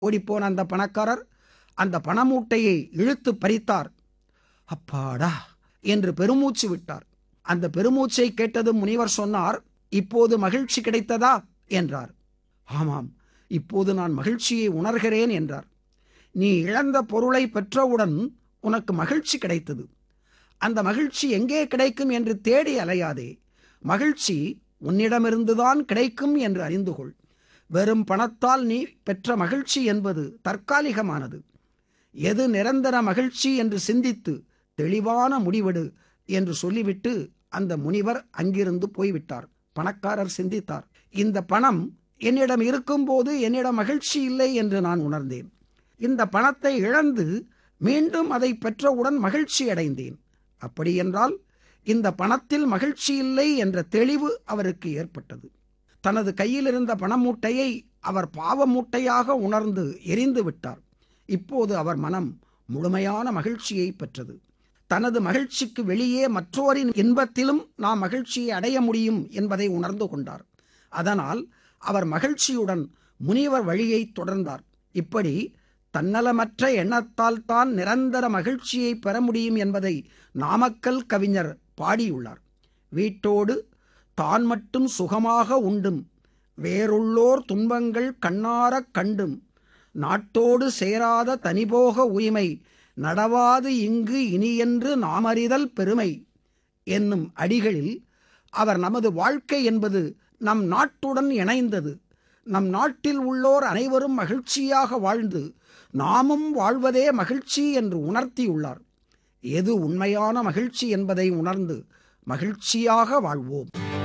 ஓடிப்போன அந்த பணக்காரர் அந்த பணமூட்டையை இழுத்து பறித்தார் அப்பாடா என்று பெருமூச்சு விட்டார் அந்த பெருமூச்சை கேட்டதும் முனிவர் சொன்னார் இப்போது மகிழ்ச்சி கிடைத்ததா என்றார் ஆமாம் இப்போது நான் மகிழ்ச்சியை உணர்கிறேன் என்றார் நீ இழந்த பொருளை பெற்றவுடன் உனக்கு மகிழ்ச்சி கிடைத்தது அந்த மகிழ்ச்சி எங்கே கிடைக்கும் என்று தேடி அலையாதே மகிழ்ச்சி உன்னிடமிருந்துதான் கிடைக்கும் என்று அறிந்து கொள் வெறும் பணத்தால் நீ பெற்ற மகிழ்ச்சி என்பது தற்காலிகமானது எது நிரந்தர மகிழ்ச்சி என்று சிந்தித்து தெளிவான முடிவெடு என்று சொல்லிவிட்டு அந்த முனிவர் அங்கிருந்து போய்விட்டார் பணக்காரர் சிந்தித்தார் இந்த பணம் என்னிடம் இருக்கும்போது என்னிடம் மகிழ்ச்சி இல்லை என்று நான் உணர்ந்தேன் இந்த பணத்தை இழந்து மீண்டும் அதை பெற்றவுடன் மகிழ்ச்சி அடைந்தேன் அப்படியென்றால் இந்த பணத்தில் மகிழ்ச்சி இல்லை என்ற தெளிவு அவருக்கு ஏற்பட்டது தனது கையில் இருந்த பணமூட்டையை அவர் பாவ மூட்டையாக உணர்ந்து எரிந்து விட்டார் இப்போது அவர் மனம் முழுமையான மகிழ்ச்சியை பெற்றது தனது மகிழ்ச்சிக்கு வெளியே மற்றோரின் இன்பத்திலும் நாம் மகிழ்ச்சியை அடைய முடியும் என்பதை உணர்ந்து கொண்டார் அதனால் அவர் மகிழ்ச்சியுடன் முனிவர் வழியை தொடர்ந்தார் இப்படி தன்னலமற்ற எண்ணத்தால் தான் நிரந்தர மகிழ்ச்சியை பெற முடியும் என்பதை நாமக்கல் கவிஞர் பாடியுள்ளார் வீட்டோடு தான் மட்டும் சுகமாக உண்டும் வேறுள்ளோர் துன்பங்கள் கண்ணாரக் கண்டும் நாட்டோடு சேராத தனிபோக உரிமை நடவாது இங்கு இனியென்று நாமறிதல் பெருமை என்னும் அடிகளில் அவர் நமது வாழ்க்கை என்பது நம் நாட்டுடன் இணைந்தது நம் நாட்டில் உள்ளோர் அனைவரும் மகிழ்ச்சியாக வாழ்ந்து நாமும் வாழ்வதே மகிழ்ச்சி என்று உணர்த்தியுள்ளார் எது உண்மையான மகிழ்ச்சி என்பதை உணர்ந்து மகிழ்ச்சியாக வாழ்வோம்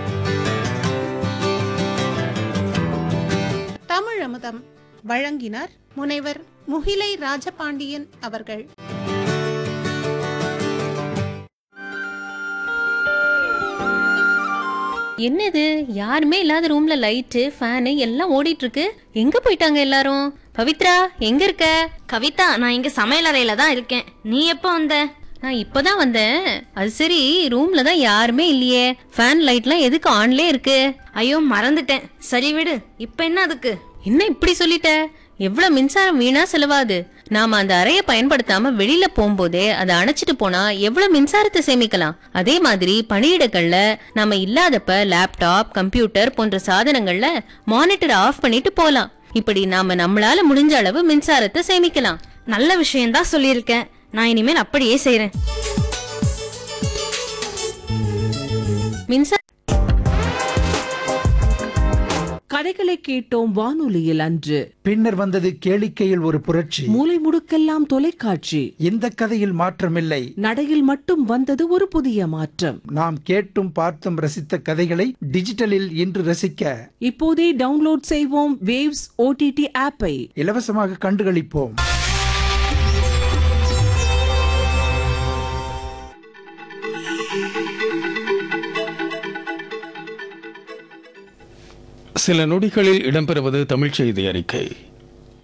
தமிழ் அமுதம் வழங்கினார் முனைவர் முகிலை ராஜபாண்டியன் அவர்கள் என்னது யாருமே இல்லாத ரூம்ல லைட்டு ஃபேனு எல்லாம் ஓடிட்டு இருக்கு எங்க போயிட்டாங்க எல்லாரும் பவித்ரா எங்க இருக்க கவிதா நான் இங்க சமையல் அறையில தான் இருக்கேன் நீ எப்போ வந்த நான் இப்பதான் வந்தேன் அது சரி ரூம்ல தான் யாருமே இல்லையே ஃபேன் லைட்லாம் எதுக்கு ஆன்லே இருக்கு ஐயோ மறந்துட்டேன் சரி விடு இப்ப என்ன அதுக்கு என்ன இப்படி சொல்லிட்ட எவ்வளவு மின்சாரம் வீணா செலவாது நாம அந்த அறையை பயன்படுத்தாம வெளியில போகும்போதே அதை அணைச்சிட்டு போனா எவ்வளவு மின்சாரத்தை சேமிக்கலாம் அதே மாதிரி பணியிடங்கள்ல நாம இல்லாதப்ப லேப்டாப் கம்ப்யூட்டர் போன்ற சாதனங்கள்ல மானிட்டர் ஆஃப் பண்ணிட்டு போலாம் இப்படி நாம நம்மளால முடிஞ்ச அளவு மின்சாரத்தை சேமிக்கலாம் நல்ல விஷயம்தான் சொல்லியிருக்கேன் நான் இனிமேல் அப்படியே செய்றேன் மின்சார கதைகளை கேட்டோம் வானொலியில் அன்று பின்னர் வந்தது கேளிக்கையில் ஒரு புரட்சி மூலை முடுக்கெல்லாம் தொலைக்காட்சி இந்த கதையில் மாற்றமில்லை நடையில் மட்டும் வந்தது ஒரு புதிய மாற்றம் நாம் கேட்டும் பார்த்தும் ரசித்த கதைகளை டிஜிட்டலில் இன்று ரசிக்க இப்போதே டவுன்லோட் செய்வோம் வேவ்ஸ் ஓடிடி ஆப்பை இலவசமாக கண்டுகளிப்போம் சில நொடிகளில் இடம்பெறுவது தமிழ்ச் செய்தி அறிக்கை